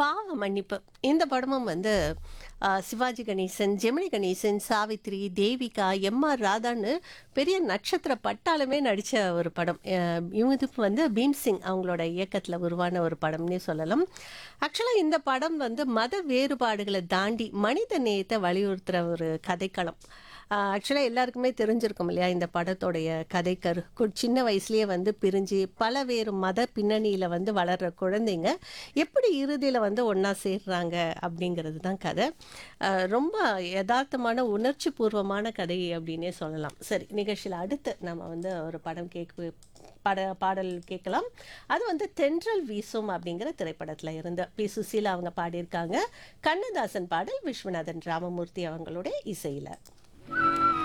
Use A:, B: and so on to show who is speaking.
A: பாவ மன்னிப்பு இந்த படமும் வந்து ஆ, சிவாஜி கணேசன் ஜெமினி கணேசன் சாவித்ரி தேவிகா எம் ஆர் ராதான்னு பெரிய நட்சத்திர பட்டாளமே நடித்த ஒரு படம் அஹ், இவங்க வந்து பீம்சிங் அவங்களோட இயக்கத்தில் உருவான ஒரு படம்னே சொல்லலாம் ஆக்சுவலாக இந்த படம் வந்து மத வேறுபாடுகளை தாண்டி மனித நேயத்தை வலியுறுத்துகிற ஒரு கதைக்களம் ஆக்சுவலாக எல்லாருக்குமே தெரிஞ்சிருக்கும் இல்லையா இந்த படத்தோடைய கதைக்கரு கு- சின்ன வயசுலயே வந்து பிரிஞ்சு பல வேறு மத பின்னணியில் வந்து வளர்கிற குழந்தைங்க எப்படி இறுதியில் வந்து ஒன்றா சேர்றாங்க அப்படிங்கிறது தான் கதை ஆஹ் ரொம்ப யதார்த்தமான உணர்ச்சி பூர்வமான கதை அப்படின்னே சொல்லலாம் சரி நிகழ்ச்சியில் அடுத்து நம்ம வந்து ஒரு படம் கேட்க பட பாடல் கேட்கலாம் அது வந்து தென்றல் வீசும் அப்படிங்கிற திரைப்படத்தில் இருந்து பி சுசீலா அவங்க பாடியிருக்காங்க கண்ணதாசன் பாடல் விஸ்வநாதன் ராமமூர்த்தி அவங்களுடைய இசையில்